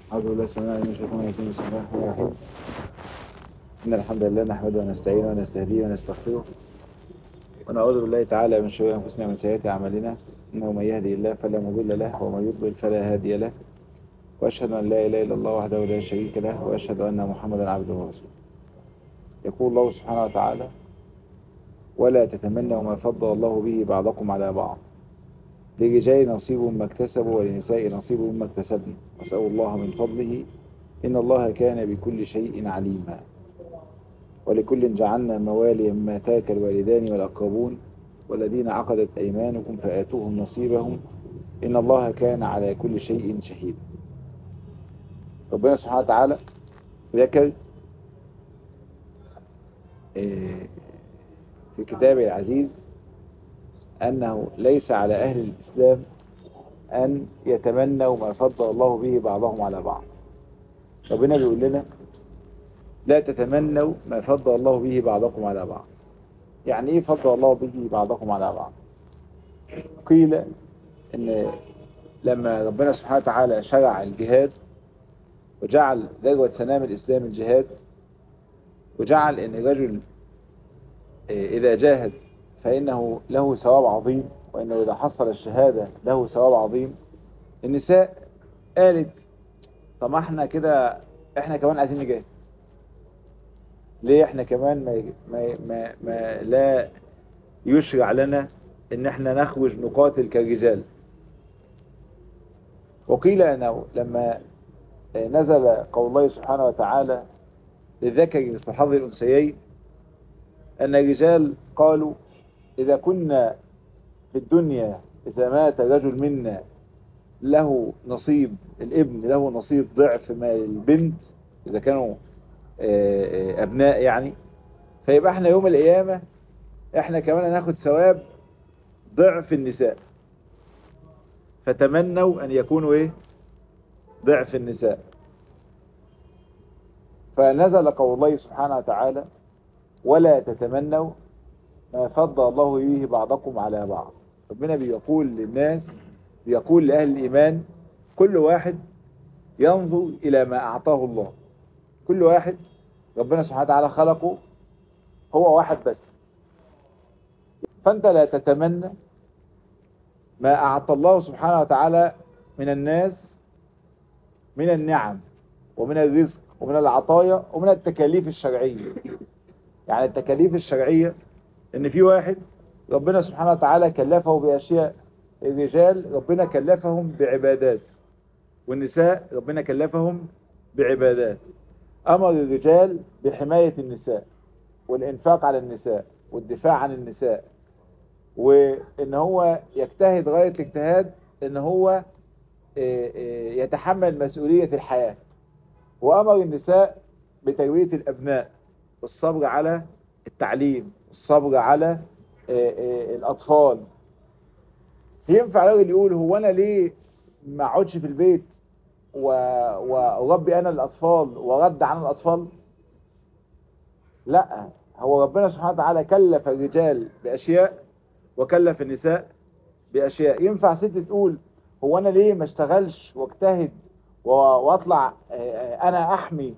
أعوذ بالله السميع العليم من الشيطان الرجيم بسم الله الرحمن الرحيم إن الحمد لله نحمده ونستعينه ونستهديه ونستغفره ونعوذ بالله تعالى من شرور أنفسنا ومن سيئات أعمالنا إنه من يهدي الله فلا مضل له ومن يضلل فلا هادي له وأشهد أن لا إله إلا الله وحده لا شريك له وأشهد أن محمدا عبده ورسوله يقول الله سبحانه وتعالى ولا تتمنوا ما فضل الله به بعضكم على بعض للرجال نصيب مما اكتسبوا وللنساء نصيب مما اكتسبن واسألوا الله من فضله إن الله كان بكل شيء عليما ولكل جعلنا موالي مما تاك الوالدان والأقربون والذين عقدت أيمانكم فآتوهم نصيبهم إن الله كان على كل شيء شهيدا ربنا سبحانه وتعالى ذكر في كتابه العزيز أنه ليس على أهل الإسلام أن يتمنوا ما فضل الله به بعضهم على بعض ربنا بيقول لنا لا تتمنوا ما فضل الله به بعضكم على بعض يعني ايه فضل الله به بعضكم على بعض قيل ان لما ربنا سبحانه وتعالى شرع الجهاد وجعل ذروة سنام الإسلام الجهاد وجعل ان الرجل إذا جاهد فإنه له ثواب عظيم وإنه إذا حصل الشهادة له ثواب عظيم النساء قالت طب احنا كده احنا كمان عايزين نجاهد ليه احنا كمان ما, ما, ما, ما لا يشرع لنا ان احنا نخرج نقاتل كرجال وقيل انه لما نزل قول الله سبحانه وتعالى للذكر مثل حظ الانثيين ان الرجال قالوا إذا كنا في الدنيا إذا مات رجل منا له نصيب الابن له نصيب ضعف مال البنت إذا كانوا أبناء يعني فيبقى احنا يوم القيامة احنا كمان هناخد ثواب ضعف النساء فتمنوا أن يكونوا ايه ضعف النساء فنزل قول الله سبحانه وتعالى ولا تتمنوا ما فضل الله به بعضكم على بعض ربنا بيقول للناس بيقول لأهل الإيمان كل واحد ينظر إلى ما أعطاه الله كل واحد ربنا سبحانه وتعالى خلقه هو واحد بس فأنت لا تتمنى ما أعطى الله سبحانه وتعالى من الناس من النعم ومن الرزق ومن العطايا ومن التكاليف الشرعية يعني التكاليف الشرعية ان في واحد ربنا سبحانه وتعالى كلفه باشياء الرجال ربنا كلفهم بعبادات والنساء ربنا كلفهم بعبادات امر الرجال بحماية النساء والانفاق على النساء والدفاع عن النساء وان هو يجتهد غاية الاجتهاد ان هو يتحمل مسؤولية الحياة وامر النساء بتربية الابناء والصبر على التعليم الصبر على الأطفال ينفع راجل يقول هو أنا ليه ما اقعدش في البيت واربي أنا الأطفال ورد عن الأطفال لا هو ربنا سبحانه وتعالى كلف الرجال بأشياء وكلف النساء بأشياء ينفع ست تقول هو أنا ليه ما اشتغلش واجتهد واطلع أنا أحمي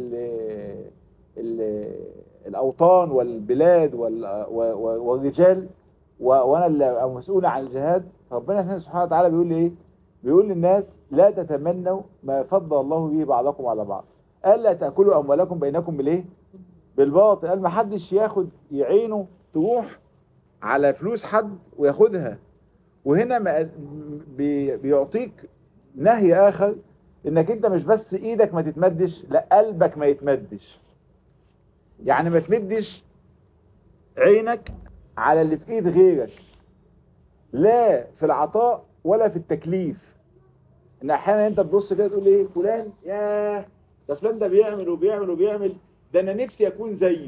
الأوطان والبلاد والرجال وأنا اللي مسؤول عن الجهاد فربنا سبحانه وتعالى بيقول لي إيه بيقول للناس لا تتمنوا ما فضل الله به بعضكم على بعض قال لا تأكلوا أموالكم بينكم بالإيه بالباطل قال ما حدش ياخد يعينه تروح على فلوس حد وياخدها وهنا ما بيعطيك نهي آخر انك انت مش بس ايدك ما تتمدش لا قلبك ما يتمدش يعني ما تمدش عينك على اللي في ايد غيرك لا في العطاء ولا في التكليف ان احيانا انت تبص كده تقول ايه فلان ياه ده فلان ده بيعمل وبيعمل وبيعمل ده انا نفسي اكون زيه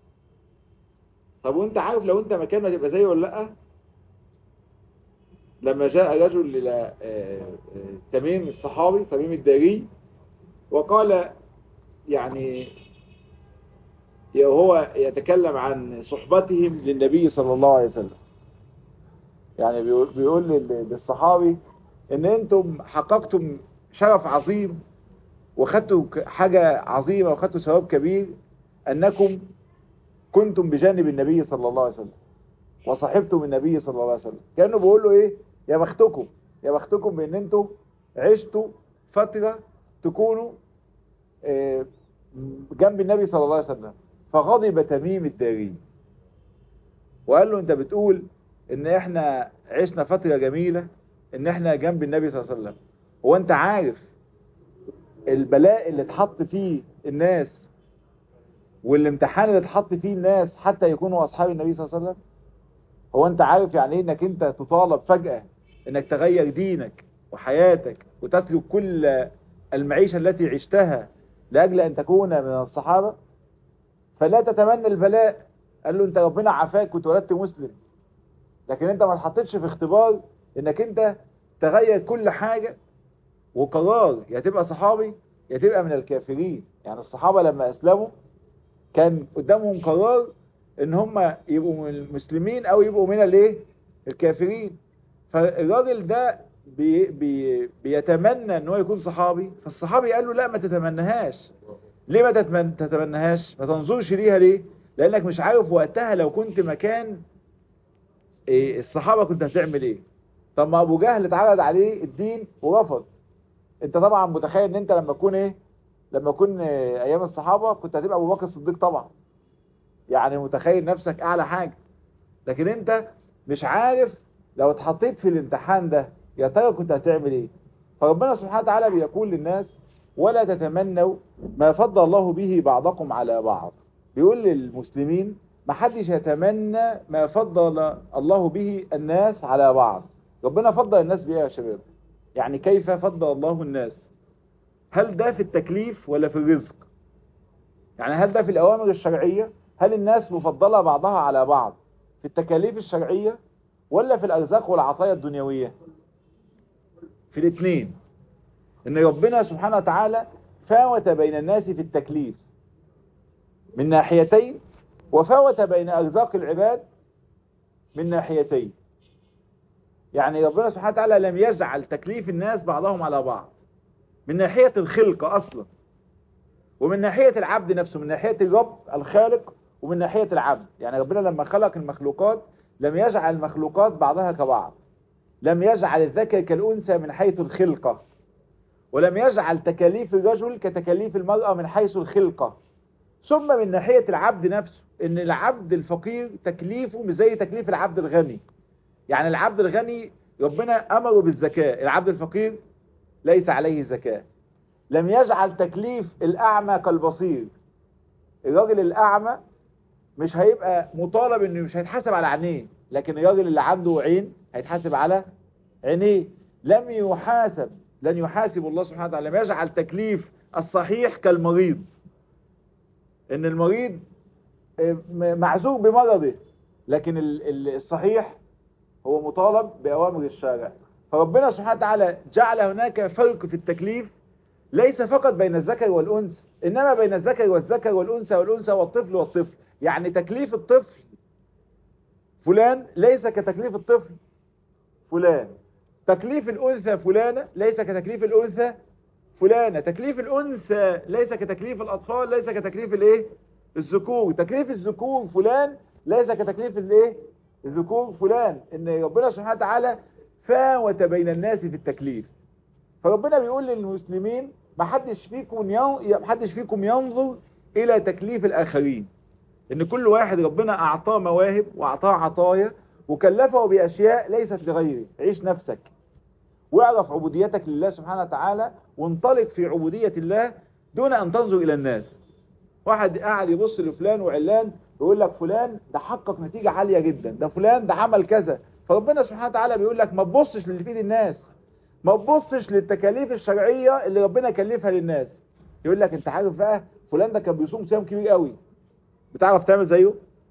طب وانت عارف لو انت مكانه تبقى زيه ولا لا لما جاء رجل الى تميم الصحابي تميم الداري وقال يعني وهو يتكلم عن صحبتهم للنبي صلى الله عليه وسلم يعني بيقول للصحابي ان انتم حققتم شرف عظيم وخدتوا حاجة عظيمة وخدتوا ثواب كبير أنكم كنتم بجانب النبي صلى الله عليه وسلم وصحبتم النبي صلى الله عليه وسلم كأنه بيقول له إيه يا بختكم يا بختكم بأن أنتم عشتوا فترة تكونوا جنب النبي صلى الله عليه وسلم فغضب تميم الداري وقال له انت بتقول ان احنا عشنا فترة جميلة ان احنا جنب النبي صلى الله عليه وسلم هو انت عارف البلاء اللي اتحط فيه الناس والامتحان اللي اتحط فيه الناس حتى يكونوا اصحاب النبي صلى الله عليه وسلم هو انت عارف يعني ايه انك انت تطالب فجأة انك تغير دينك وحياتك وتترك كل المعيشة التي عشتها لأجل أن تكون من الصحابة فلا تتمنى البلاء قال له انت ربنا عافاك واتولدت مسلم لكن انت ما تحطتش في اختبار انك انت تغير كل حاجة وقرار يا تبقى صحابي يا تبقى من الكافرين يعني الصحابة لما اسلموا كان قدامهم قرار ان هم يبقوا من المسلمين او يبقوا من الايه الكافرين فالراجل ده بي بي بيتمنى ان هو يكون صحابي فالصحابي قال له لا ما تتمنهاش ليه ما تتمن تتمنهاش ما تنظرش ليها ليه لانك مش عارف وقتها لو كنت مكان إيه الصحابة كنت هتعمل ايه طب ما ابو جهل اتعرض عليه الدين ورفض انت طبعا متخيل ان انت لما تكون ايه لما تكون إيه ايام الصحابة كنت هتبقى ابو بكر الصديق طبعا يعني متخيل نفسك اعلى حاجة لكن انت مش عارف لو اتحطيت في الامتحان ده يا ترى كنت هتعمل ايه فربنا سبحانه وتعالى بيقول للناس ولا تتمنوا ما فضل الله به بعضكم على بعض بيقول للمسلمين ما حدش يتمنى ما فضل الله به الناس على بعض ربنا فضل الناس بيه يا شباب يعني كيف فضل الله الناس هل ده في التكليف ولا في الرزق يعني هل ده في الأوامر الشرعية هل الناس مفضلة بعضها على بعض في التكاليف الشرعية ولا في الأرزاق والعطايا الدنيوية في الاثنين ان ربنا سبحانه وتعالى فاوت بين الناس في التكليف من ناحيتين وفاوت بين أرزاق العباد من ناحيتين يعني ربنا سبحانه وتعالى لم يجعل تكليف الناس بعضهم على بعض من ناحية الخلقة أصلا ومن ناحية العبد نفسه من ناحية الرب الخالق ومن ناحية العبد يعني ربنا لما خلق المخلوقات لم يجعل المخلوقات بعضها كبعض لم يجعل الذكر كالأنثى من حيث الخلقة ولم يجعل تكاليف الرجل كتكاليف المرأة من حيث الخلقة ثم من ناحية العبد نفسه ان العبد الفقير تكليفه مش زي تكليف العبد الغني يعني العبد الغني ربنا امره بالزكاة العبد الفقير ليس عليه زكاة لم يجعل تكليف الاعمى كالبصير الراجل الاعمى مش هيبقى مطالب انه مش هيتحاسب على عينيه لكن الراجل اللي عنده عين هيتحاسب على عينيه لم يحاسب لن يحاسب الله سبحانه وتعالى لم يجعل تكليف الصحيح كالمريض ان المريض معذور بمرضه لكن الصحيح هو مطالب بأوامر الشارع فربنا سبحانه وتعالى جعل هناك فرق في التكليف ليس فقط بين الذكر والأنثى إنما بين الذكر والذكر والأنثى والأنثى والطفل والطفل يعني تكليف الطفل فلان ليس كتكليف الطفل فلان تكليف الأنثى فلانة ليس كتكليف الأنثى فلانة تكليف الأنثى ليس كتكليف الأطفال ليس كتكليف الايه الذكور تكليف الذكور فلان ليس كتكليف الايه الذكور فلان ان ربنا سبحانه وتعالى فاوت بين الناس في التكليف فربنا بيقول للمسلمين ما حدش فيكم ما حدش فيكم ينظر الى تكليف الاخرين ان كل واحد ربنا اعطاه مواهب واعطاه عطايا وكلفه باشياء ليست لغيره عيش نفسك واعرف عبوديتك لله سبحانه وتعالى وانطلق في عبودية الله دون ان تنظر الى الناس واحد قاعد يبص لفلان وعلان يقول لك فلان ده حقق نتيجة عالية جدا ده فلان ده عمل كذا فربنا سبحانه وتعالى بيقول لك ما تبصش للي في ايد الناس ما تبصش للتكاليف الشرعية اللي ربنا كلفها للناس يقول لك انت عارف بقى فلان ده كان بيصوم صيام كبير قوي بتعرف تعمل زيه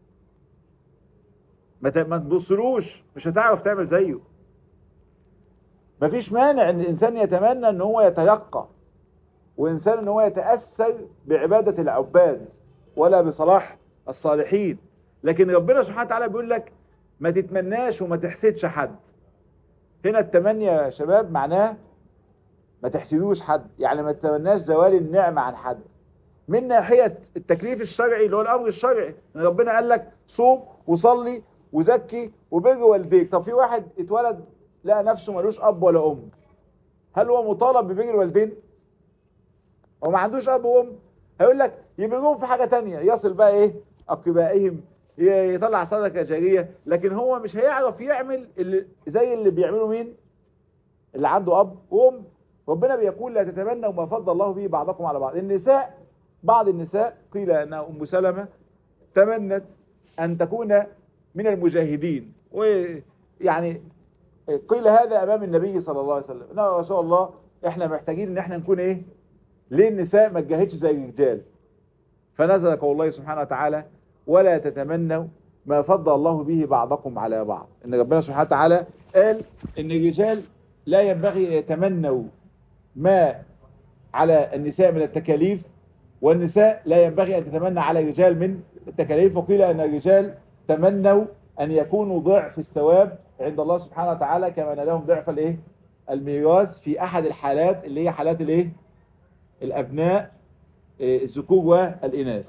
ما ما تبصلوش مش هتعرف تعمل زيه مفيش مانع ان الانسان يتمنى ان هو يتيقى وانسان ان هو يتأثر بعبادة العباد ولا بصلاح الصالحين لكن ربنا سبحانه وتعالى بيقول لك ما تتمناش وما تحسدش حد هنا التمني يا شباب معناه ما تحسدوش حد يعني ما تتمناش زوال النعمة عن حد من ناحية التكليف الشرعي اللي هو الأمر الشرعي ان ربنا قال لك صوم وصلي وزكي وبر والديك طب في واحد اتولد لقى نفسه ملوش أب ولا أم هل هو مطالب ببر الوالدين هو ما عندوش أب وأم هيقول لك يبرهم في حاجة تانية يصل بقى ايه أقربائهم يطلع صدقة جارية لكن هو مش هيعرف يعمل اللي زي اللي بيعمله مين اللي عنده أب وأم ربنا بيقول لا تتمنوا ما فضل الله به بعضكم على بعض النساء بعض النساء قيل أنها أم سلمة تمنت أن تكون من المجاهدين ويعني قيل هذا أمام النبي صلى الله عليه وسلم يا رسول الله احنا محتاجين ان احنا نكون ايه ليه النساء ما تجاهدش زي الرجال فنزل قول الله سبحانه وتعالى ولا تتمنوا ما فضل الله به بعضكم على بعض ان ربنا سبحانه وتعالى قال ان الرجال لا ينبغي ان يتمنوا ما على النساء من التكاليف والنساء لا ينبغي ان تتمنى على الرجال من التكاليف وقيل ان الرجال تمنوا ان يكونوا ضعف الثواب عند الله سبحانه وتعالى كما لهم ضعف الايه الميراث في احد الحالات اللي هي حالات الايه الابناء الذكور والاناث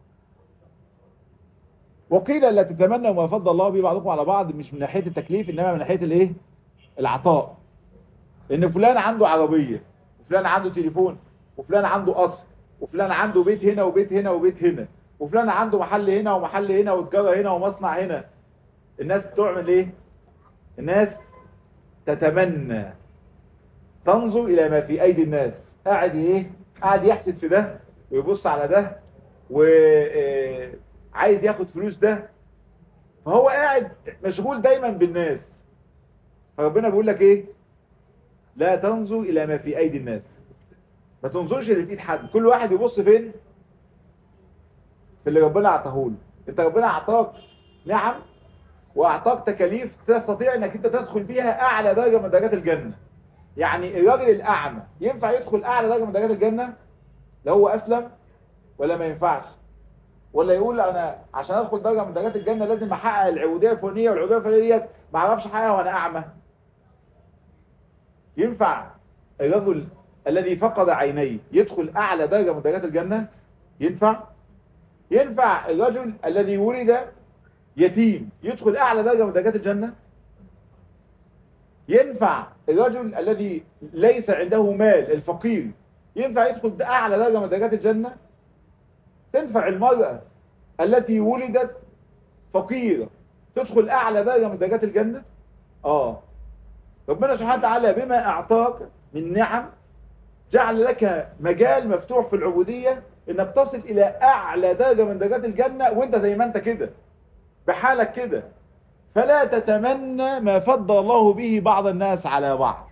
وقيل لا تتمنوا ما فضل الله به بعضكم على بعض مش من ناحيه التكليف انما من ناحيه الايه العطاء ان فلان عنده عربيه وفلان عنده تليفون وفلان عنده قصر وفلان عنده بيت هنا وبيت هنا وبيت هنا وفلان عنده محل هنا ومحل هنا وتجاره هنا ومصنع هنا الناس بتعمل ايه الناس تتمنى تنظر الى ما في ايدي الناس قاعد ايه قاعد يحسد في ده ويبص على ده وعايز ياخد فلوس ده فهو قاعد مشغول دايما بالناس فربنا بيقول لك ايه لا تنظر الى ما في ايدي الناس ما تنظرش اللي في ايد حد كل واحد يبص فين في اللي ربنا اعطاه له انت ربنا اعطاك نعم واعطاك تكاليف تستطيع انك انت تدخل بيها اعلى درجه من درجات الجنه يعني الراجل الاعمى ينفع يدخل اعلى درجه من درجات الجنه لو هو اسلم ولا ما ينفعش ولا يقول انا عشان ادخل درجه من درجات الجنه لازم احقق العبوديه الفلانيه والعبوديه الفلانيه ديت ما اعرفش احققها وانا اعمى ينفع الرجل الذي فقد عينيه يدخل اعلى درجه من درجات الجنه ينفع ينفع الرجل الذي ولد يتيم يدخل اعلى درجه من درجات الجنه ينفع الرجل الذي ليس عنده مال الفقير ينفع يدخل اعلى درجه من درجات الجنه تنفع المراه التي ولدت فقيره تدخل اعلى درجه من درجات الجنه اه ربنا سبحانه وتعالى بما اعطاك من نعم جعل لك مجال مفتوح في العبودية انك تصل الى اعلى درجة من درجات الجنة وانت زي ما انت كده بحالك كده فلا تتمنى ما فضل الله به بعض الناس على بعض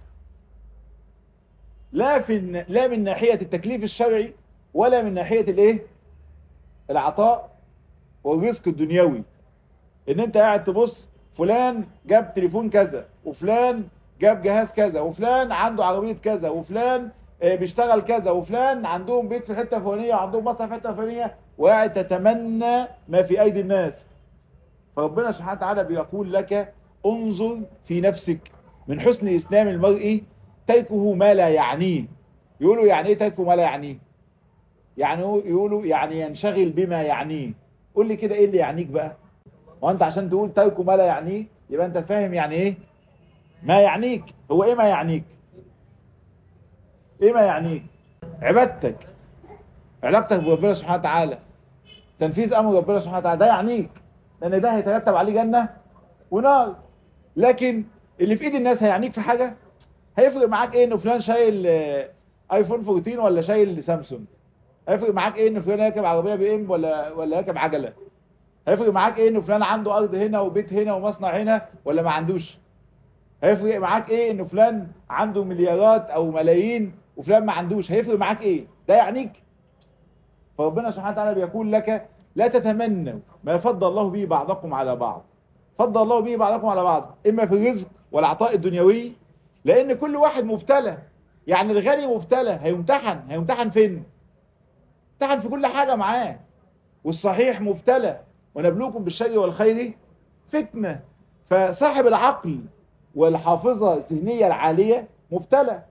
لا في لا من ناحية التكليف الشرعي ولا من ناحية الايه العطاء والرزق الدنيوي ان انت قاعد تبص فلان جاب تليفون كذا وفلان جاب جهاز كذا وفلان عنده عربية كذا وفلان بيشتغل كذا وفلان عندهم بيت في حتة فلانية وعندهم مصنع في حتة فلانية وقاعد تتمنى ما في ايدي الناس فربنا سبحانه وتعالى بيقول لك انظر في نفسك من حسن اسلام المرء تركه ما لا يعنيه يقولوا يعني ايه تركه ما لا يعنيه يعني يقولوا يعني ينشغل بما يعنيه قول لي كده ايه اللي يعنيك بقى وانت عشان تقول تركه ما لا يعنيه يبقى انت فاهم يعني ايه ما يعنيك هو ايه ما يعنيك ايه ما يعنيك عبادتك علاقتك بربنا سبحانه وتعالى تنفيذ امر ربنا سبحانه وتعالى ده يعنيك لان ده هيترتب عليه جنة ونار لكن اللي في ايد الناس هيعنيك في حاجة هيفرق معاك ايه ان فلان شايل ايفون 14 ولا شايل سامسونج هيفرق معاك ايه ان فلان راكب عربية بي ام ولا ولا راكب عجلة هيفرق معاك ايه ان فلان عنده ارض هنا وبيت هنا ومصنع هنا ولا ما عندوش هيفرق معاك ايه ان فلان عنده مليارات او ملايين وفلان ما عندوش هيفرق معاك ايه ده يعنيك فربنا سبحانه وتعالى بيقول لك لا تتمنوا ما فضل الله به بعضكم على بعض فضل الله به بعضكم على بعض اما في الرزق والعطاء الدنيوي لان كل واحد مبتلى يعني الغني مبتلى هيمتحن هيمتحن فين امتحن في كل حاجة معاه والصحيح مبتلى ونبلوكم بالشر والخير فتنة فصاحب العقل والحافظة الذهنية العالية مبتلى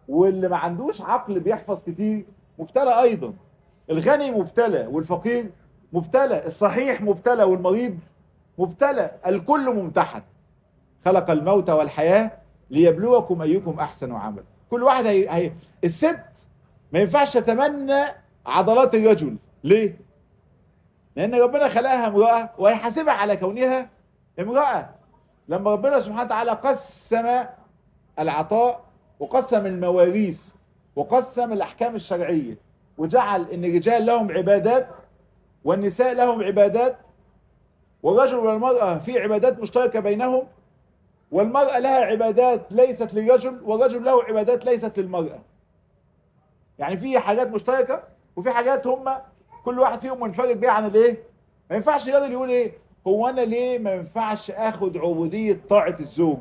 واللي ما عندوش عقل بيحفظ كتير مبتلى ايضا الغني مبتلى والفقير مبتلى الصحيح مبتلى والمريض مبتلى الكل ممتحن خلق الموت والحياة ليبلوكم ايكم احسن عمل كل واحد هي... هي... الست ما ينفعش تتمنى عضلات الرجل ليه لان ربنا خلقها امرأة وهيحاسبها على كونها امرأة لما ربنا سبحانه وتعالى قسم العطاء وقسم المواريث وقسم الاحكام الشرعية وجعل ان الرجال لهم عبادات والنساء لهم عبادات والرجل والمرأة في عبادات مشتركة بينهم والمرأة لها عبادات ليست للرجل والرجل له عبادات ليست للمرأة يعني في حاجات مشتركة وفي حاجات هم كل واحد فيهم منفرد بيها عن الايه ما ينفعش الراجل يقول ايه هو انا ليه ما ينفعش اخد عبودية طاعة الزوج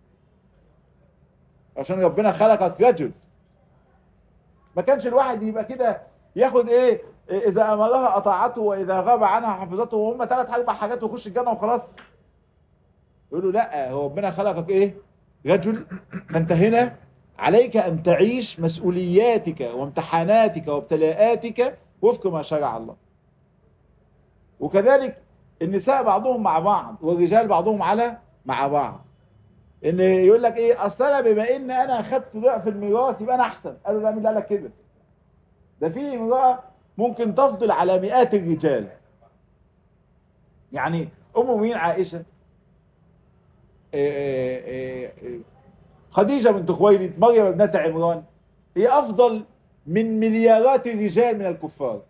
عشان ربنا خلقك رجل ما كانش الواحد يبقى كده ياخد ايه اذا امرها اطاعته واذا غاب عنها حفظته وهم ثلاث اربع حاجات ويخش الجنة وخلاص يقولوا لا هو ربنا خلقك ايه رجل فانت هنا عليك ان تعيش مسؤولياتك وامتحاناتك وابتلاءاتك وفق ما شرع الله وكذلك النساء بعضهم مع بعض والرجال بعضهم على مع بعض ان يقول لك ايه اصل انا بما ان انا اخدت ضعف الميراث يبقى انا احسن قالوا لا مين قال لك كده ده في امراه ممكن تفضل على مئات الرجال يعني ام مين عائشه إيه إيه إيه خديجة بنت خويلد مريم ابنة عمران هي أفضل من مليارات الرجال من الكفار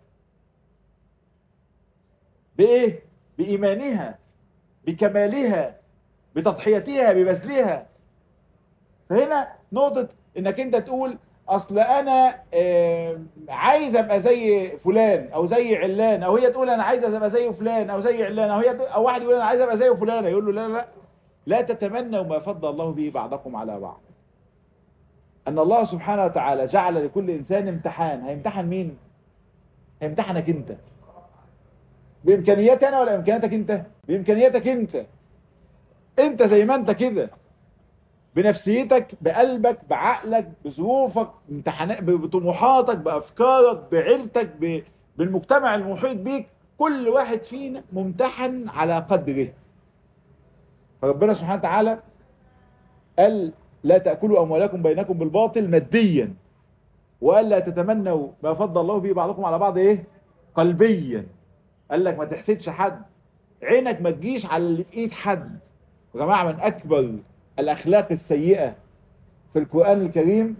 بإيه؟ بإيمانها بكمالها بتضحيتها ببذلها فهنا نقطة انك انت تقول اصل انا عايز ابقى زي فلان او زي علان او هي تقول انا عايز ابقى زي فلان او زي علان او هي او واحد يقول انا عايز ابقى زي فلان يقول له لا لا لا تتمنوا ما فضل الله به بعضكم على بعض ان الله سبحانه وتعالى جعل لكل انسان امتحان هيمتحن مين هيمتحنك انت بامكانياتي انا ولا امكانياتك انت بامكانياتك انت انت زي ما انت كده بنفسيتك بقلبك بعقلك بظروفك امتحانات بطموحاتك بافكارك بعيلتك ب... بالمجتمع المحيط بيك كل واحد فينا ممتحن على قدره فربنا سبحانه وتعالى قال لا تأكلوا أموالكم بينكم بالباطل ماديا وقال لا تتمنوا ما فضل الله به بعضكم على بعض ايه قلبيا قال لك ما تحسدش حد عينك ما تجيش على اللي في ايد حد يا جماعة من أكبر الأخلاق السيئة في القرآن الكريم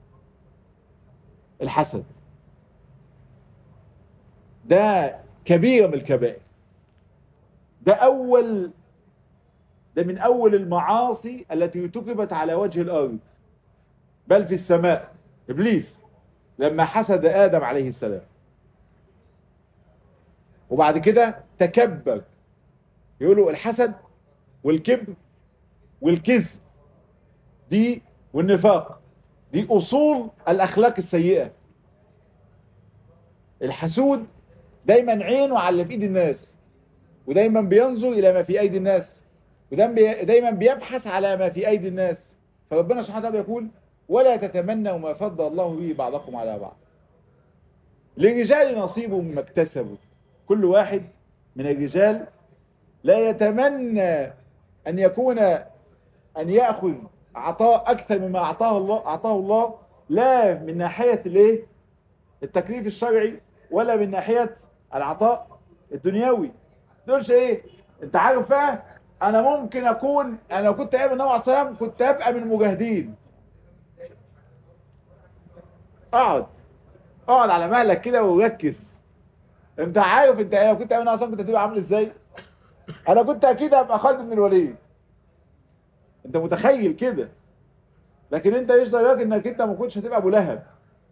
الحسد ده كبيرة من الكبائر ده أول ده من أول المعاصي التي ارتكبت على وجه الأرض بل في السماء إبليس لما حسد آدم عليه السلام وبعد كده تكبر يقولوا الحسد والكبر والكذب دي والنفاق دي أصول الأخلاق السيئة الحسود دايما عينه على اللي في ايد الناس ودايما بينظر الى ما في ايدي الناس ودايما بيبحث على ما في ايدي الناس فربنا سبحانه وتعالى يقول ولا تتمنوا ما فضل الله به بعضكم على بعض للرجال نصيب مما اكتسبوا كل واحد من الرجال لا يتمنى ان يكون ان يأخذ عطاء اكثر مما اعطاه الله اعطاه الله لا من ناحية الايه التكليف الشرعي ولا من ناحية العطاء الدنيوي تقولش ايه انت عارف بقى انا ممكن اكون انا لو كنت ايام النبي عليه الصلاه كنت ابقى من المجاهدين اقعد اقعد على مهلك كده وركز انت عارف انت لو كنت ايام النبي عليه كنت هتبقى عامل ازاي انا كنت اكيد ابقى خالد بن الوليد انت متخيل كده لكن انت ايش دراك انك انت ما كنتش هتبقى ابو لهب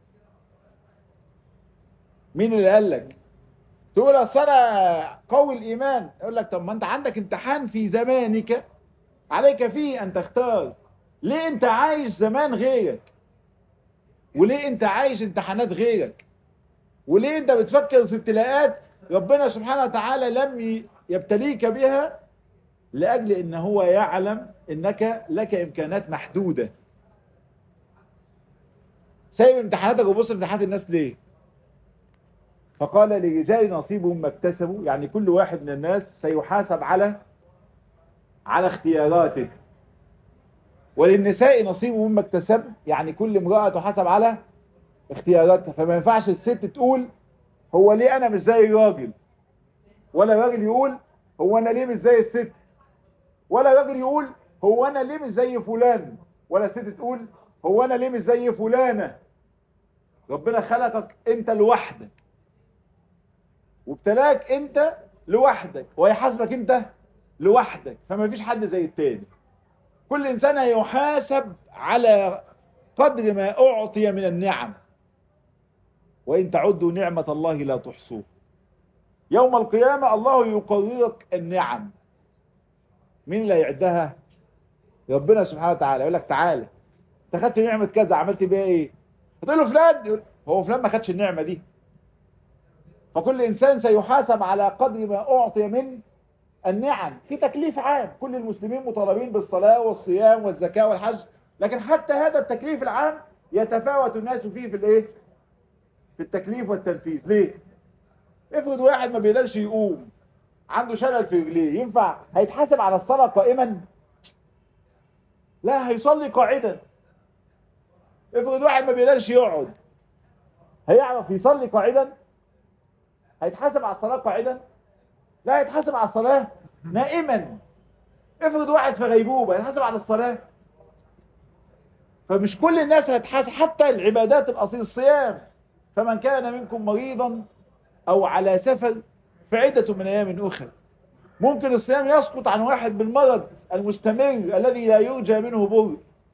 مين اللي قال لك تقول اصل انا قوي الايمان يقول لك طب ما انت عندك امتحان في زمانك عليك فيه ان تختار ليه انت عايش زمان غيرك وليه انت عايش امتحانات غيرك وليه انت بتفكر في ابتلاءات ربنا سبحانه وتعالى لم يبتليك بها لاجل ان هو يعلم انك لك امكانات محدودة سايب امتحاناتك وبص امتحانات الناس ليه فقال للرجال نصيبهم ما اكتسبوا يعني كل واحد من الناس سيحاسب على على اختياراته وللنساء نصيب مما اكتسب يعني كل امرأة تحاسب على اختياراتها فما ينفعش الست تقول هو ليه انا مش زي الراجل ولا راجل يقول هو انا ليه مش زي الست ولا راجل يقول هو انا ليه مش زي فلان ولا ست تقول هو انا ليه مش زي فلانة ربنا خلقك انت لوحدك وابتلاك انت لوحدك ويحاسبك انت لوحدك فما فيش حد زي التاني كل انسان يحاسب على قدر ما اعطي من النعم وان تعدوا نعمة الله لا تحصوه يوم القيامة الله يقررك النعم مين اللي يعدها ربنا سبحانه وتعالى يقول لك تعالى انت خدت نعمة كذا عملت بيها ايه هتقول له فلان يقول هو فلان ما خدش النعمة دي فكل انسان سيحاسب على قدر ما اعطي من النعم في تكليف عام كل المسلمين مطالبين بالصلاة والصيام والزكاة والحج لكن حتى هذا التكليف العام يتفاوت الناس فيه في الايه في التكليف والتنفيذ ليه افرض واحد ما بيقدرش يقوم عنده شلل في رجليه ينفع هيتحاسب على الصلاة قائما لا هيصلي قاعدا افرض واحد ما بيقدرش يقعد هيعرف يصلي قاعدا هيتحاسب على الصلاة قاعدا لا هيتحاسب على الصلاة نائما افرض واحد في غيبوبة هيتحاسب على الصلاة فمش كل الناس هتحاسب حتى العبادات الأصيل الصيام فمن كان منكم مريضا أو على سفر فعدة من أيام أخرى ممكن الصيام يسقط عن واحد بالمرض المستمر الذي لا يرجى منه بر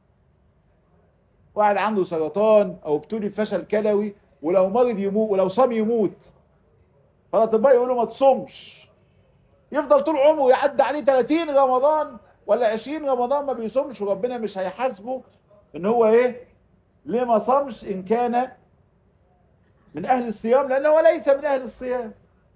واحد عنده سرطان أو ابتلي بفشل كلوي ولو مرض يموت ولو صام يموت فالأطباء يقولوا ما تصومش يفضل طول عمره يعدي عليه 30 رمضان ولا 20 رمضان ما بيصومش وربنا مش هيحاسبه ان هو ايه ليه ما صامش ان كان من اهل الصيام لانه ليس من اهل الصيام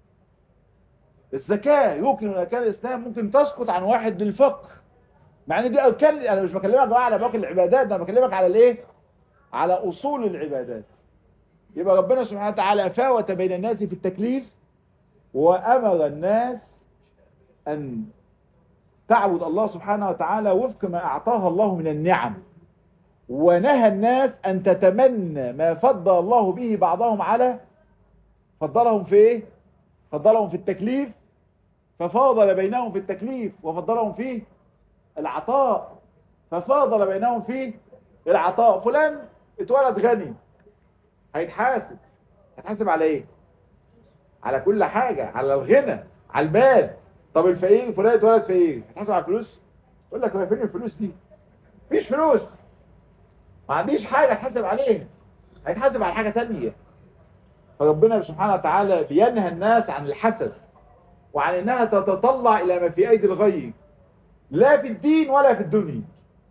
الزكاة يمكن من اركان الاسلام ممكن تسقط عن واحد بالفقر مع ان دي اركان انا مش بكلمك بقى على باقي العبادات انا بكلمك على الايه على اصول العبادات يبقى ربنا سبحانه وتعالى فاوت بين الناس في التكليف وامر الناس ان تعبد الله سبحانه وتعالى وفق ما اعطاها الله من النعم ونهى الناس ان تتمنى ما فضل الله به بعضهم على فضلهم في ايه فضلهم في التكليف ففاضل بينهم في التكليف وفضلهم في العطاء ففاضل بينهم في العطاء فلان اتولد غني هيتحاسب هيتحاسب على ايه على كل حاجة على الغنى على المال طب الفقير فلان اتولد فقير هيتحاسب على الفلوس يقول لك هو فين الفلوس دي مفيش فلوس ما عنديش حاجة اتحاسب عليها هيتحاسب على حاجة تانية فربنا سبحانه وتعالى بينهى الناس عن الحسد وعن انها تتطلع الى ما في ايدي الغير لا في الدين ولا في الدنيا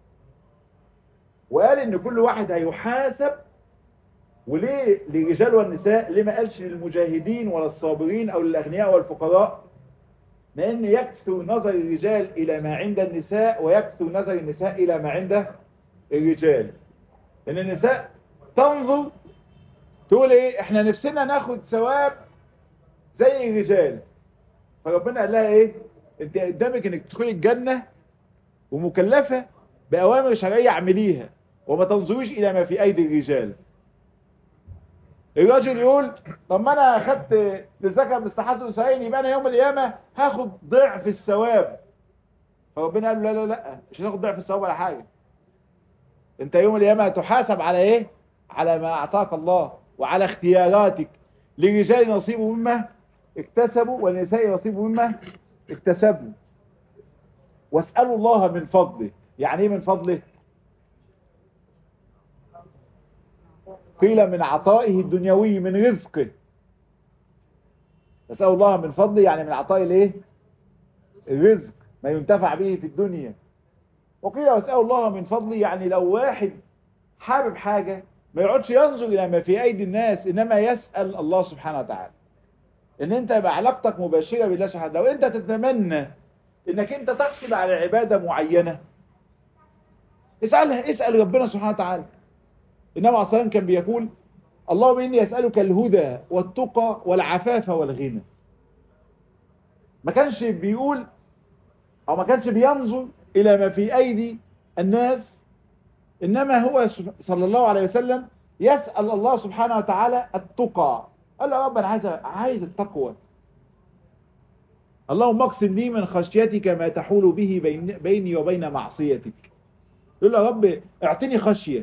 وقال ان كل واحد هيحاسب وليه للرجال والنساء ليه ما قالش للمجاهدين ولا الصابرين او للاغنياء والفقراء لان يكثر نظر الرجال الى ما عند النساء ويكثر نظر النساء الى ما عند الرجال لان النساء تنظر تقول ايه احنا نفسنا ناخد ثواب زي الرجال فربنا قال لها ايه انت قدامك انك تدخلي الجنة ومكلفة بأوامر شرعية اعمليها وما تنظروش الى ما في ايدي الرجال الراجل يقول طب ما انا اخدت للزكاة مستحاز الاسرائيل يبقى انا يوم القيامة هاخد ضعف الثواب فربنا قال له لا لا لا مش هتاخد ضعف الثواب ولا حاجة انت يوم القيامة هتحاسب على ايه على ما اعطاك الله وعلى اختياراتك للرجال نصيب مما اكتسبوا والنساء نصيب مما اكتسبوا واسألوا الله من فضله يعني ايه من فضله قيل من عطائه الدنيوي من رزقه اسألوا الله من فضله يعني من عطائه الايه الرزق ما ينتفع به في الدنيا وقيل واسألوا الله من فضله يعني لو واحد حابب حاجة ما يقعدش ينظر إلى ما في أيدي الناس إنما يسأل الله سبحانه وتعالى إن أنت يبقى علاقتك مباشرة بالله سبحانه وتعالى وأنت تتمنى إنك أنت تحصل على عبادة معينة اسألها اسأل ربنا سبحانه وتعالى النبي عليه الصلاة والسلام كان بيقول اللهم إني أسألك الهدى والتقى والعفاف والغنى ما كانش بيقول أو ما كانش بينظر إلى ما في أيدي الناس إنما هو صلى الله عليه وسلم يسأل الله سبحانه وتعالى التقى قال له رب أنا عايز, عايز التقوى اللهم اقسم لي من خشيتك ما تحول به بين بيني وبين معصيتك يقول له يا رب اعطني خشية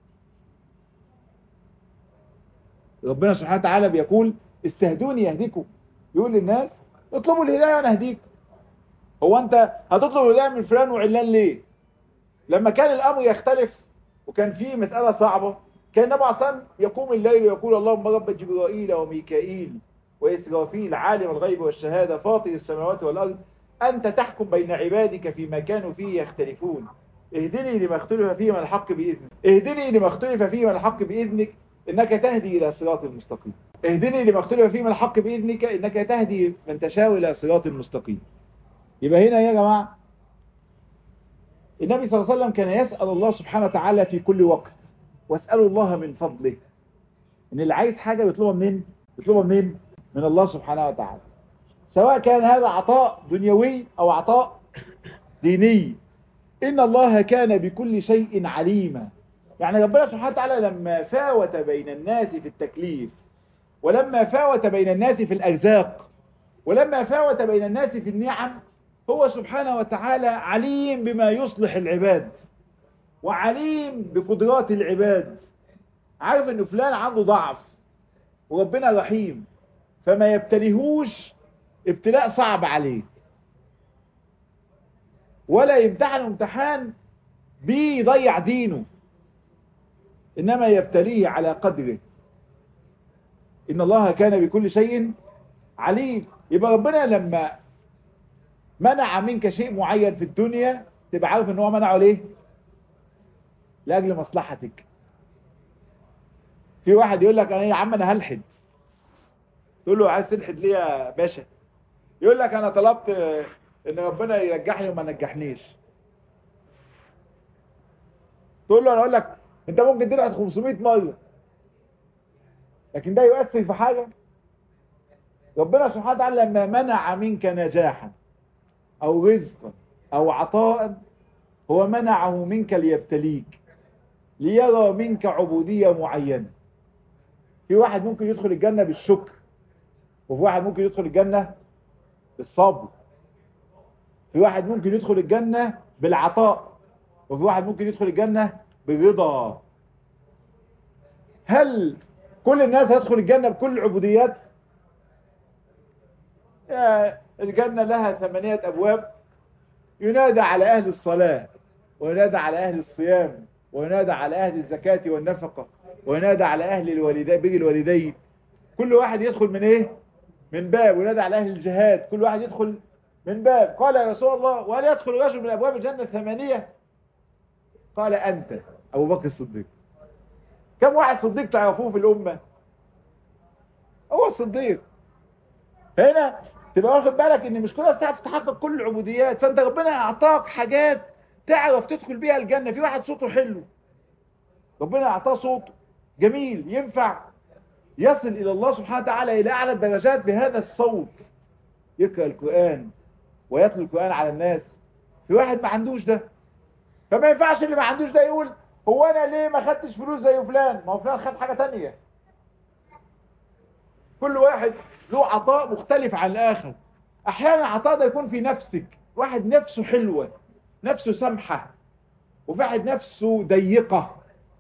ربنا سبحانه وتعالى بيقول استهدوني يهديكم يقول للناس اطلبوا الهداية وانا اهديك هو انت هتطلب الهداية من فلان وعلان ليه لما كان الامر يختلف وكان فيه مسألة صعبة كان النبي عليه الصلاة يقوم الليل ويقول اللهم رب جبرائيل وميكائيل وإسرافيل عالم الغيب والشهادة فاطر السماوات والأرض أنت تحكم بين عبادك فيما كانوا فيه يختلفون اهدني لما اختلف فيه من الحق بإذنك اهدني لما اختلف فيه من الحق بإذنك إنك تهدي إلى صراط المستقيم اهدني لما اختلف فيه من الحق بإذنك إنك تهدي من تشاء إلى صراط المستقيم يبقى هنا يا جماعة النبي صلى الله عليه وسلم كان يسأل الله سبحانه وتعالى في كل وقت واسألوا الله من فضله إن اللي عايز حاجة بيطلبها منين بيطلبها منين من الله سبحانه وتعالى سواء كان هذا عطاء دنيوي أو عطاء ديني إن الله كان بكل شيء عليما يعني ربنا سبحانه وتعالى لما فاوت بين الناس في التكليف ولما فاوت بين الناس في الأرزاق ولما فاوت بين الناس في النعم هو سبحانه وتعالى عليم بما يصلح العباد وعليم بقدرات العباد عارف ان فلان عنده ضعف وربنا رحيم فما يبتليهوش ابتلاء صعب عليه ولا يمتحن امتحان بيضيع دينه انما يبتليه على قدره ان الله كان بكل شيء عليم يبقى ربنا لما منع منك شيء معين في الدنيا تبقى عارف ان هو منعه ليه لاجل مصلحتك في واحد يقول لك انا يا عم انا هلحد تقول له عايز تلحد ليه يا باشا يقول لك انا طلبت ان ربنا ينجحني وما نجحنيش تقول له انا اقول لك انت ممكن تلحد 500 مره لكن ده يؤثر في حاجه ربنا سبحانه وتعالى لما منع منك نجاحا او رزقا او عطاء هو منعه منك ليبتليك ليرى منك عبودية معينة في واحد ممكن يدخل الجنة بالشكر وفي واحد ممكن يدخل الجنة بالصبر في واحد ممكن يدخل الجنة بالعطاء وفي واحد ممكن يدخل الجنة بالرضا هل كل الناس هتدخل الجنة بكل العبوديات الجنة لها ثمانية أبواب ينادى على أهل الصلاة وينادى على أهل الصيام وينادى على أهل الزكاة والنفقة وينادى على أهل الوالدين بر الوالدين كل واحد يدخل من إيه من باب وينادى على أهل الجهاد كل واحد يدخل من باب قال يا رسول الله وهل يدخل رجل من أبواب الجنة الثمانية قال أنت أبو بكر الصديق كم واحد صديق تعرفوه في الأمة هو الصديق هنا تبقى واخد بالك ان مش كل الناس تعرف تحقق كل العبوديات فانت ربنا اعطاك حاجات تعرف تدخل بيها الجنة في واحد صوته حلو ربنا اعطاه صوت جميل ينفع يصل الى الله سبحانه وتعالى الى اعلى الدرجات بهذا الصوت يقرأ القرآن ويتلو القرآن على الناس في واحد ما عندوش ده فما ينفعش اللي ما عندوش ده يقول هو انا ليه ما خدتش فلوس زي فلان ما هو فلان خد حاجة تانية كل واحد له عطاء مختلف عن الآخر أحيانا العطاء ده يكون في نفسك واحد نفسه حلوة نفسه سمحة وفي واحد نفسه ضيقة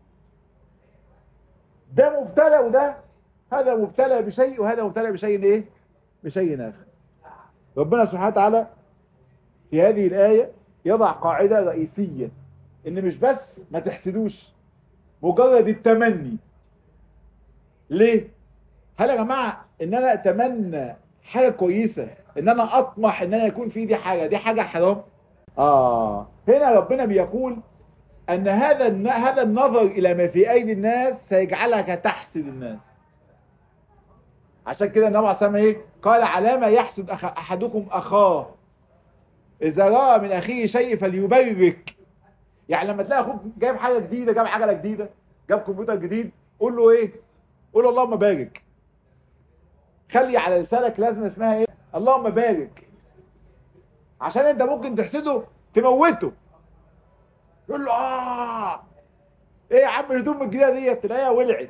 ده مبتلى وده هذا مبتلى بشيء وهذا مبتلى بشيء ايه بشيء آخر ربنا سبحانه وتعالى في هذه الآية يضع قاعدة رئيسية ان مش بس ما تحسدوش مجرد التمني ليه هل يا جماعة ان انا اتمنى حاجة كويسة ان انا اطمح ان انا يكون في دي حاجة دي حاجة حرام اه هنا ربنا بيقول ان هذا هذا النظر الى ما في ايدي الناس سيجعلك تحسد الناس عشان كده النبي عليه الصلاه ايه قال علامة يحسد أخ... احدكم اخاه اذا راى من اخيه شيء فليبرك يعني لما تلاقي اخوك جايب حاجة جديدة جايب عجلة جديدة جاب كمبيوتر جديد قول له ايه قول له اللهم بارك خلي على لسانك لازمه اسمها ايه اللهم بارك عشان انت ممكن تحسده تموته يقول له اه ايه يا عم الهدوم الجديده ديت تلاقيها ولعت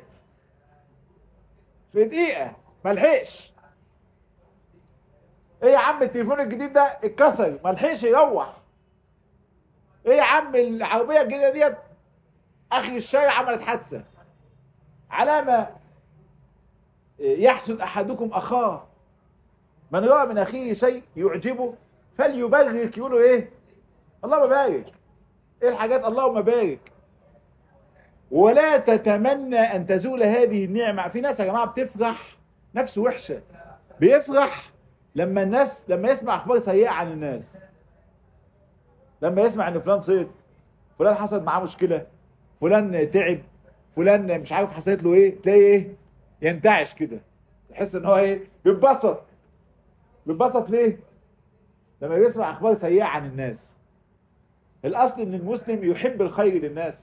في دقيقه ملحقش ايه يا عم التليفون الجديد ده اتكسر ملحقش يروح ايه يا عم العربيه الجديده ديت اخي الشارع عملت حادثه علامه يحسد احدكم اخاه من راى من اخيه شيء يعجبه فليبارك يقولوا ايه اللهم بارك ايه الحاجات اللهم بارك ولا تتمنى ان تزول هذه النعمة في ناس يا جماعة بتفرح نفسه وحشة بيفرح لما الناس لما يسمع اخبار سيئة عن الناس لما يسمع ان فلان صيد فلان حصل معاه مشكلة فلان تعب فلان مش عارف حصلت له ايه تلاقي ايه ينتعش كده يحس ان هو ايه بيتبسط بيتبسط ليه لما يسمع اخبار سيئة عن الناس الاصل ان المسلم يحب الخير للناس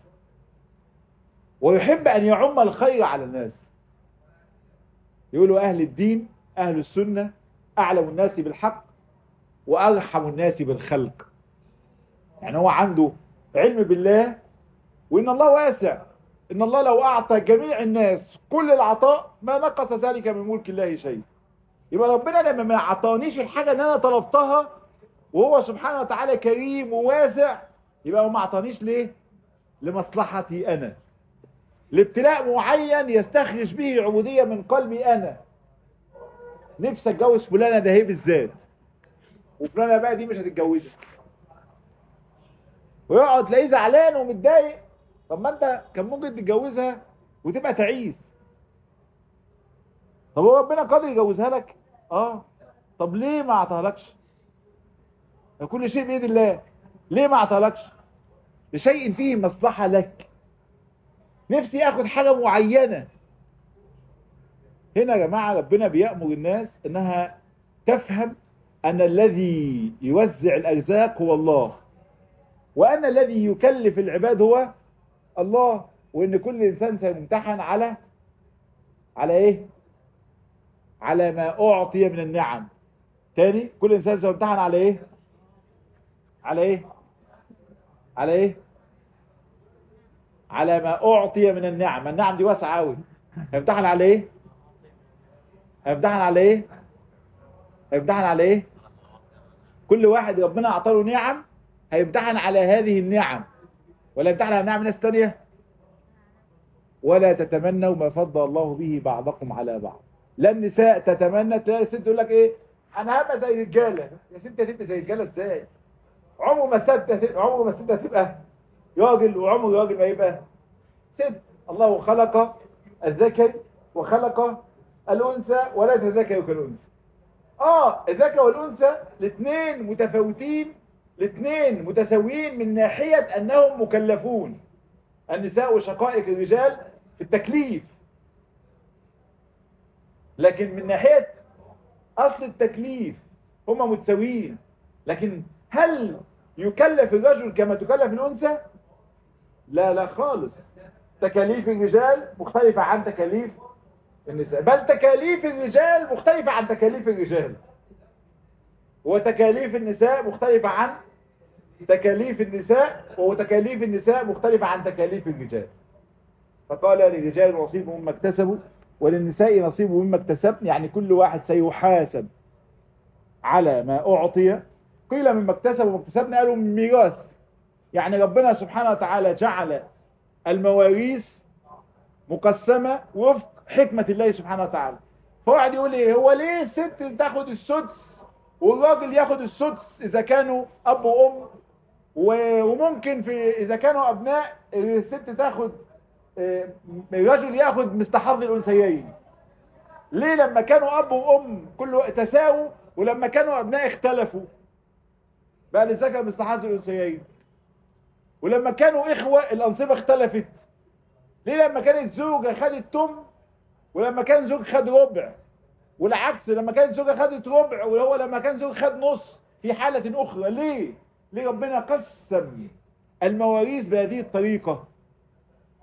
ويحب ان يعم الخير على الناس يقولوا اهل الدين اهل السنة اعلم الناس بالحق وارحم الناس بالخلق يعني هو عنده علم بالله وان الله واسع ان الله لو اعطى جميع الناس كل العطاء ما نقص ذلك من ملك الله شيء يبقى ربنا لما ما اعطانيش الحاجة اللي انا طلبتها وهو سبحانه وتعالى كريم وواسع يبقى هو ما اعطانيش ليه لمصلحتي انا لابتلاء معين يستخرج به عبودية من قلبي انا نفسي اتجوز فلانة ده هي بالذات وفلانة بقى دي مش هتتجوزها ويقعد تلاقيه زعلان ومتضايق طب ما انت كان ممكن تتجوزها وتبقى تعيس طب هو ربنا قادر يجوزها لك اه طب ليه ما اعطاهالكش كل شيء بيد الله ليه ما اعطاهالكش لشيء فيه مصلحة لك نفسي اخد حاجة معينة هنا يا جماعة ربنا بيأمر الناس انها تفهم ان الذي يوزع الارزاق هو الله وان الذي يكلف العباد هو الله وان كل انسان سيمتحن على على ايه على ما اعطي من النعم تاني كل انسان سيمتحن على ايه على ايه على ايه على ما اعطي من النعم النعم دي واسعه قوي هيمتحن على ايه هيمتحن على ايه هيمتحن على ايه كل واحد ربنا اعطاه نعم هيمتحن على هذه النعم ولا يمتحن على نعم ناس تانية ولا تتمنوا ما فضل الله به بعضكم على بعض لا النساء تتمنى تلاقي الست تقول لك ايه انا هبقى زي رجاله يا ست هتبقى زي رجاله ازاي عمره ما الست عمره ما الست هتبقى راجل وعمر راجل ما يبقى ست الله خلق الذكر وخلق الانثى ولا تذكر كالانثى اه الذكر والانثى الاثنين متفاوتين الاثنين متساويين من ناحية انهم مكلفون النساء شقائق الرجال في التكليف لكن من ناحية اصل التكليف هما متساويين لكن هل يكلف الرجل كما تكلف الانثى لا لا خالص تكاليف الرجال مختلفة عن تكاليف النساء بل تكاليف الرجال مختلفة عن تكاليف الرجال وتكاليف النساء مختلفة عن تكاليف النساء وتكاليف النساء مختلفة عن تكاليف الرجال فقال للرجال نصيب مما اكتسبوا وللنساء نصيب مما اكتسبن يعني كل واحد سيحاسب على ما أعطي قيل مما اكتسب وما اكتسبن قالوا من ميراث يعني ربنا سبحانه وتعالى جعل المواريث مقسمة وفق حكمة الله سبحانه وتعالى فواحد يقول ايه هو ليه الست تاخد السدس والراجل ياخد السدس اذا كانوا اب وام وممكن في اذا كانوا ابناء الست تاخد الرجل ياخد مستحض الانثيين ليه لما كانوا اب وام كل تساووا ولما كانوا ابناء اختلفوا بقى للذكر مستحض الانثيين ولما كانوا اخوة الانصبة اختلفت ليه لما كانت زوجة خدت تم ولما كان زوج خد ربع والعكس لما كانت زوجة خدت ربع وهو لما كان زوج خد نص في حالة اخرى ليه ليه ربنا قسم المواريث بهذه الطريقة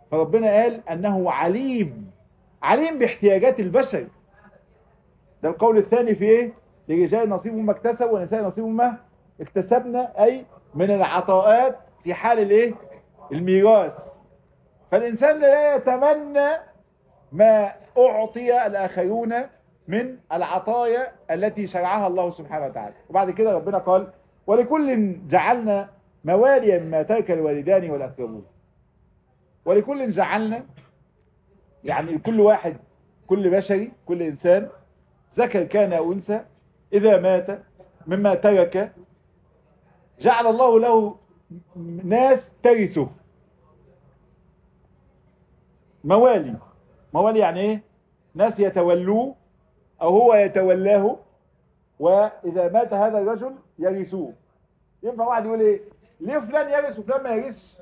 فربنا قال انه عليم عليم باحتياجات البشر ده القول الثاني في ايه لرجال نصيب ما اكتسب ونساء نصيب ما اكتسبنا اي من العطاءات في حال الايه الميراث فالانسان لا يتمنى ما اعطي الاخرون من العطايا التي شرعها الله سبحانه وتعالى وبعد كده ربنا قال ولكل جعلنا مواليا مما ترك الوالدان والاقربون ولكل جعلنا يعني كل واحد كل بشري كل انسان ذكر كان او انثى اذا مات مما ترك جعل الله له ناس ترثه موالي موالي يعني ايه ناس يتولوه او هو يتولاه واذا مات هذا الرجل يرثوه ينفع واحد يقول ايه ليه فلان يرث وفلان ما يرثش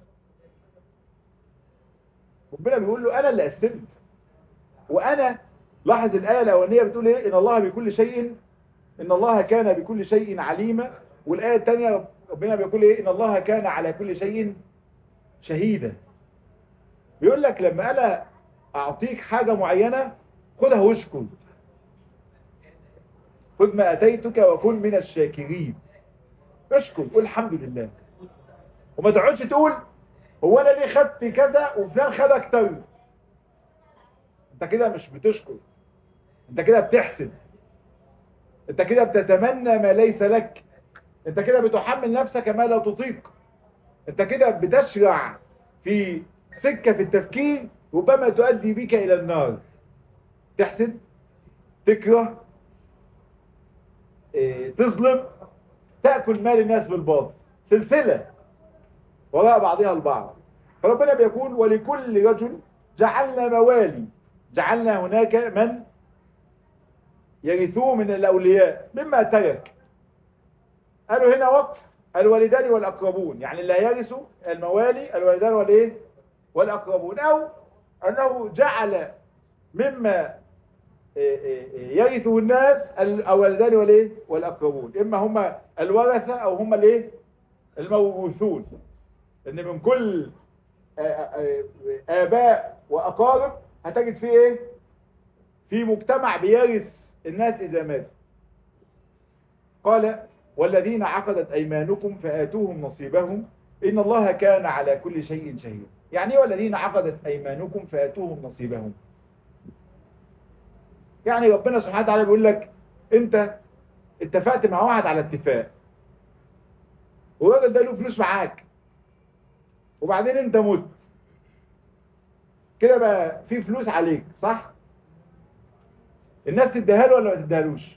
ربنا بيقول له انا اللي قسمت وانا لاحظ الايه الاولانيه بتقول ايه ان الله بكل شيء ان الله كان بكل شيء عليما والايه الثانيه ربنا بيقول ايه ان الله كان على كل شيء شهيدا بيقول لك لما انا اعطيك حاجه معينه خدها واشكر خذ ما اتيتك وكن من الشاكرين اشكر قول الحمد لله وما تقعدش تقول هو انا ليه خدت كذا وفلان خد اكتر انت كده مش بتشكر انت كده بتحسد انت كده بتتمنى ما ليس لك انت كده بتحمل نفسك ما لا تطيق انت كده بتشرع في سكة في التفكير ربما تؤدي بك الى النار تحسد تكره اه تظلم تأكل مال الناس بالباطل سلسلة وراء بعضها البعض فربنا بيقول ولكل رجل جعلنا موالي جعلنا هناك من يرثوه من الأولياء مما ترك قالوا هنا وقف الوالدان والأقربون يعني اللي هيرثوا الموالي الوالدان والايه والأقربون أو أنه جعل مما يرثه الناس الوالدان والايه والأقربون إما هم الورثة أو هم الايه الموروثون ان من كل آباء وأقارب هتجد فيه ايه في مجتمع بيرث الناس إذا ماتوا قال والذين عقدت أيمانكم فآتوهم نصيبهم إن الله كان على كل شيء شهيد يعني ايه والذين عقدت أيمانكم فآتوهم نصيبهم يعني ربنا سبحانه وتعالى بيقول لك انت اتفقت مع واحد على اتفاق والراجل ده له فلوس معاك وبعدين انت مت كده بقى في فلوس عليك صح الناس تديها له ولا ما تديهالوش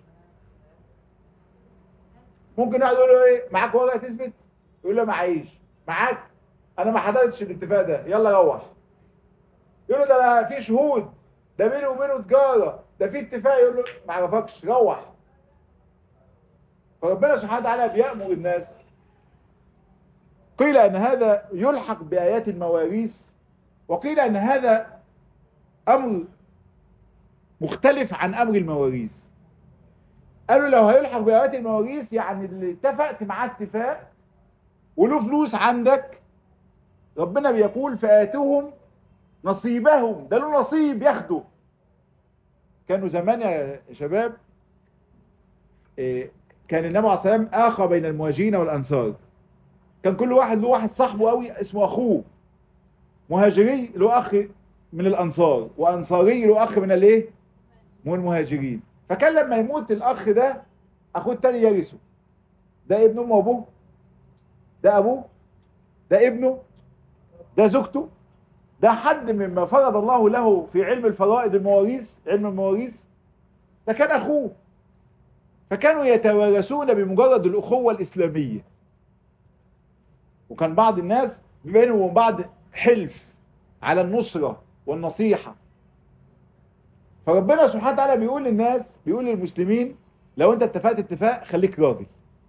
ممكن واحد يقول له ايه معاك ورقه تثبت يقول له معيش معاك انا ما حضرتش الاتفاق ده يلا روح يقول له ده في شهود ده بينه وبينه تجاره ده في اتفاق يقول له ما اعرفكش روح فربنا سبحانه وتعالى بيأمر الناس قيل ان هذا يلحق بآيات المواريث وقيل ان هذا امر مختلف عن امر المواريث قالوا لو هيلحق بآيات المواريث يعني اللي اتفقت معاه اتفاق وله فلوس عندك ربنا بيقول فآتهم نصيبهم ده له نصيب ياخده كانوا زمان يا شباب كان النبي عليه السلام آخى بين المهاجرين والأنصار كان كل واحد له واحد صاحبه قوي اسمه أخوه مهاجري له أخ من الأنصار وأنصاري له أخ من الايه من المهاجرين فكان لما يموت الأخ ده أخوه التاني يرثه ده ابن أمه وأبوه ده أبوه ده ابنه ده زوجته ده حد مما فرض الله له في علم الفرائض المواريث علم المواريث ده كان أخوه فكانوا يتوارثون بمجرد الأخوة الإسلامية وكان بعض الناس بينهم وبين بعض حلف على النصرة والنصيحة فربنا سبحانه وتعالى بيقول للناس بيقول للمسلمين لو انت اتفقت اتفاق خليك راضي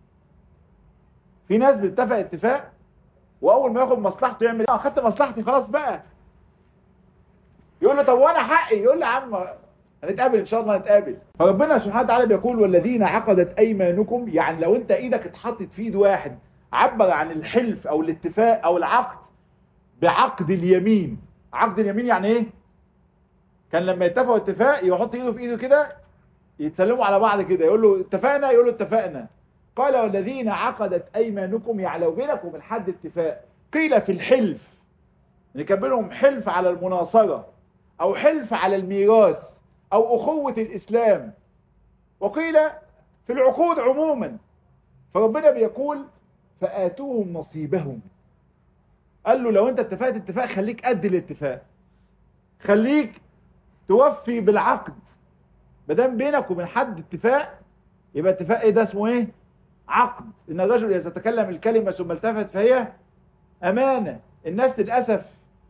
في ناس بتتفق اتفاق واول ما ياخد مصلحته يعمل ايه اخدت مصلحتي خلاص بقى يقول له طب وانا حقي يقول له يا عم هنتقابل ان شاء الله هنتقابل فربنا سبحانه وتعالى بيقول والذين عقدت ايمانكم يعني لو انت ايدك اتحطت في ايد واحد عبر عن الحلف او الاتفاق او العقد بعقد اليمين عقد اليمين يعني ايه كان لما يتفقوا اتفاق يحط ايده في ايده كده يتسلموا على بعض كده يقول له اتفقنا يقول له اتفقنا قال والذين عقدت ايمانكم يعلو بينكم الحد اتفاق قيل في الحلف نكبرهم حلف على المناصرة او حلف على الميراث او اخوة الاسلام وقيل في العقود عموما فربنا بيقول فآتوهم نصيبهم قال له لو انت اتفقت اتفاق خليك قد الاتفاق خليك توفي بالعقد مادام بينك وبين حد اتفاق يبقى اتفاق ايه ده اسمه ايه عقد ان الرجل اذا تكلم الكلمة ثم التفت فهي امانة الناس للأسف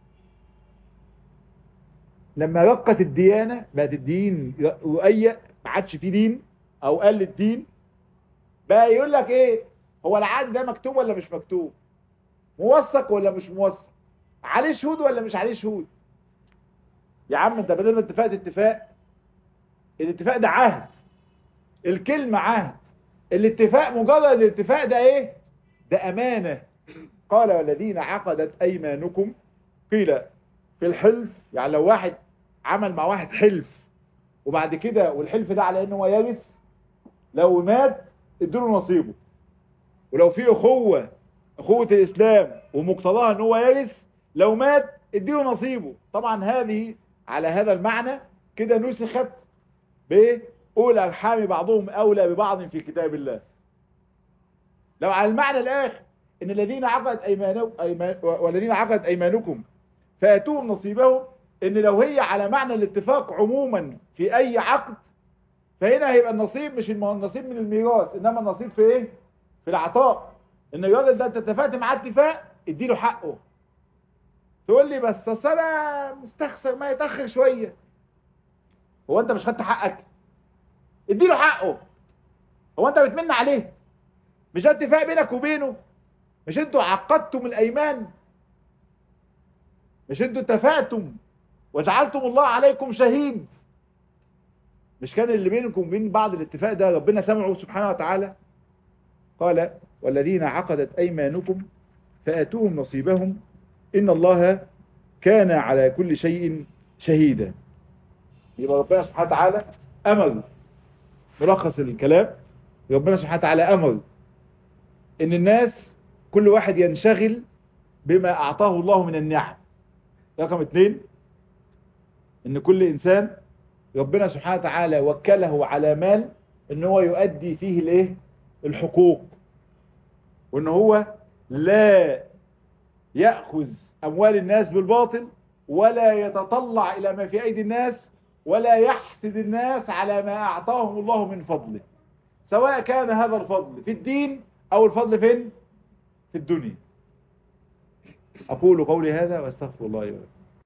لما رقت الديانة بقت الدين رؤية ما عادش فيه دين او قل الدين بقى يقول لك ايه هو العقد ده مكتوب ولا مش مكتوب موثق ولا مش موثق عليه شهود ولا مش عليه شهود يا عم انت بدل ما اتفقت اتفاق الاتفاق ده عهد الكلمة عهد الاتفاق مجرد الاتفاق ده ايه ده امانة قال والذين عقدت ايمانكم قيل في الحلف يعني لو واحد عمل مع واحد حلف وبعد كده والحلف ده على انه هو يرث لو مات اديله نصيبه ولو في اخوة اخوة الاسلام ومقتضاها ان هو يرث لو مات اديله نصيبه طبعا هذه على هذا المعنى كده نسخت بأولى أرحام بعضهم أولى ببعض في كتاب الله لو على المعنى الآخر إن الذين عقدت أيمانكم أيمان والذين عقدت أيمانكم فأتوهم نصيبهم إن لو هي على معنى الاتفاق عموما في أي عقد فهنا هيبقى النصيب مش النصيب من الميراث إنما النصيب في إيه؟ في العطاء إن الراجل ده أنت اتفقت معاه اتفاق اديله حقه تقول لي بس اصل انا مستخسر ما يتاخر شويه هو انت مش خدت حقك اديله حقه هو انت بتمن عليه مش ده اتفاق بينك وبينه مش انتوا عقدتم الايمان مش انتوا اتفقتم وجعلتم الله عليكم شهيد مش كان اللي بينكم وبين بعض الاتفاق ده ربنا سمعه سبحانه وتعالى قال والذين عقدت ايمانكم فاتوهم نصيبهم إن الله كان على كل شيء شهيدا يبقى ربنا سبحانه وتعالى أمر ملخص الكلام ربنا سبحانه وتعالى أمر إن الناس كل واحد ينشغل بما أعطاه الله من النعم رقم اثنين إن كل إنسان ربنا سبحانه وتعالى وكله على مال إن هو يؤدي فيه الايه الحقوق وإن هو لا يأخذ أموال الناس بالباطل ولا يتطلع إلى ما في أيدي الناس ولا يحسد الناس على ما أعطاهم الله من فضله سواء كان هذا الفضل في الدين أو الفضل فين في الدنيا أقول قولي هذا واستغفر الله لي ولكم